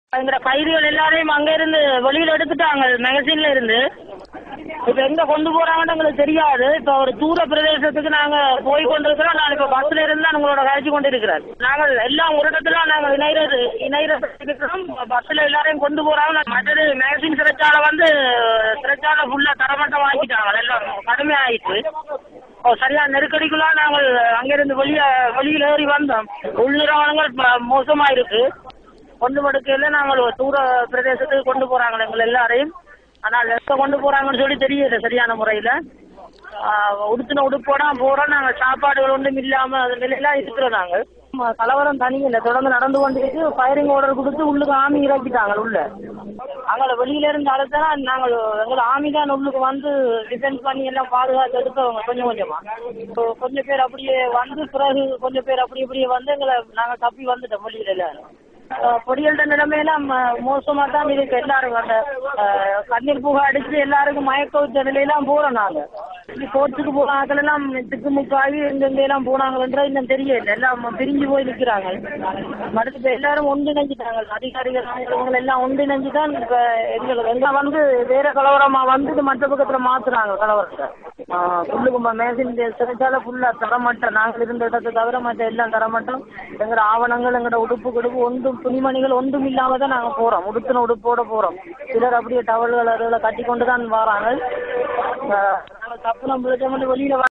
எங்கிற கைதிகள் எல்லாரையும் அங்க இருந்து வெளியில எடுத்துட்டாங்க மேகசின்ல இருந்து இப்ப எங்க கொண்டு போறாங்கன்னு எங்களுக்கு தெரியாது இப்ப ஒரு தூர பிரதேசத்துக்கு நாங்க போய் கொண்டிருக்கிறோம் நான் இப்ப பஸ்ல இருந்து தான் உங்களோட கழிச்சு கொண்டு இருக்கிறேன் நாங்கள் எல்லாம் ஒரு இடத்துல நாங்க இணைறது இணைறது இருக்கிறோம் பஸ்ல எல்லாரையும் கொண்டு போறாங்க மற்றது மேகசின் சிறைச்சாலை வந்து சிறைச்சாலை ஃபுல்லா தரமட்டம் வாங்கிட்டாங்க எல்லாம் கடுமையாயிட்டு ஓ சரியான நெருக்கடிக்குள்ள நாங்கள் அங்கிருந்து வெளிய வெளியில ஏறி வந்தோம் உள்நிறுவனங்கள் ப- மோசமா இருக்கு கொண்டு படுக்கையில நாங்கள் ஒரு தூர பிரதேசத்துக்கு கொண்டு போறாங்க எங்களை எல்லாரையும் ஆனால் எங்க கொண்டு போறாங்கன்னு சொல்லி தெரியல சரியான முறையில ஆஹ் உடுத்தின உடுப்போட போறோம் நாங்க சாப்பாடுகள் ஒன்றும் இல்லாம அது நிலையெல்லாம் இருக்கிறோம் நாங்க ம- கலவரம் தனி இல்லை தொடர்ந்து நடந்து கொண்டிருக்கு ஃபயரிங் ஆர்டர் கொடுத்து உள்ளுக்கு ஆமி இறக்கிட்டாங்க உள்ள அங்கே வெளியில இருந்து அழைச்சா நாங்கள் எங்களை ஆமி தான் உள்ளுக்கு வந்து டிஃபென்ஸ் பண்ணி எல்லாம் பாதுகாத்து எடுத்தவங்க கொஞ்சம் கொஞ்சமா இப்போ கொஞ்சம் பேர் அப்படியே வந்து பிறகு கொஞ்சம் பேர் அப்படி இப்படியே வந்து எங்களை நாங்க தப்பி வந்துட்டோம் வெளியில எல்லாரும் அஹ் பொடியல்ட நிலைமையெல்லாம் ம- மோசமா தான் இருக்கு எல்லாரும் அந்த அஹ், கண்ணீர் புகை அடிச்சு எல்லாருக்கும் மயக்க வச்ச நிலையெல்லாம் போறோம் நாங்க இப்படி கோர்ட்டுக்கு போன ஆட்கள் எல்லாம் திக்குமுக்காகி எங்கெங்க எல்லாம் போனாங்கன்றது இன்னும் தெரியல எல்லாம் பிரிஞ்சு போய் நிக்கிறாங்க மறுத்து இப்ப எல்லாரும் ஒன்றிணைஞ்சிட்டாங்க அதிகாரிகள் அவங்க எல்லாம் ஒன்றிணைஞ்சு தான் இப்ப எங்களுக்கு எல்லாம் வந்து வேற கலவரமா வந்து இது மற்ற பக்கத்துல மாத்துறாங்க கலவரத்தை புல்லுக்கும்ப மேசின் சிறைச்சாலை ஃபுல்லா தரமாட்டோம் நாங்கள் இருந்த இடத்தை தவிர மற்ற எல்லாம் தரமாட்டோம் எங்களோட ஆவணங்கள் எங்களோட உடுப்பு கொடுப்பு ஒன்றும் துணிமணிகள் ஒன்றும் இல்லாம தான் நாங்க போறோம் உடுத்தின உடுப்போட போறோம் சிலர் அப்படியே டவல்கள் அதுகளை கட்டி கொண்டு தான் வராங்க ஆஹ் நாங்க தப்பு நம்ம வெளியில வர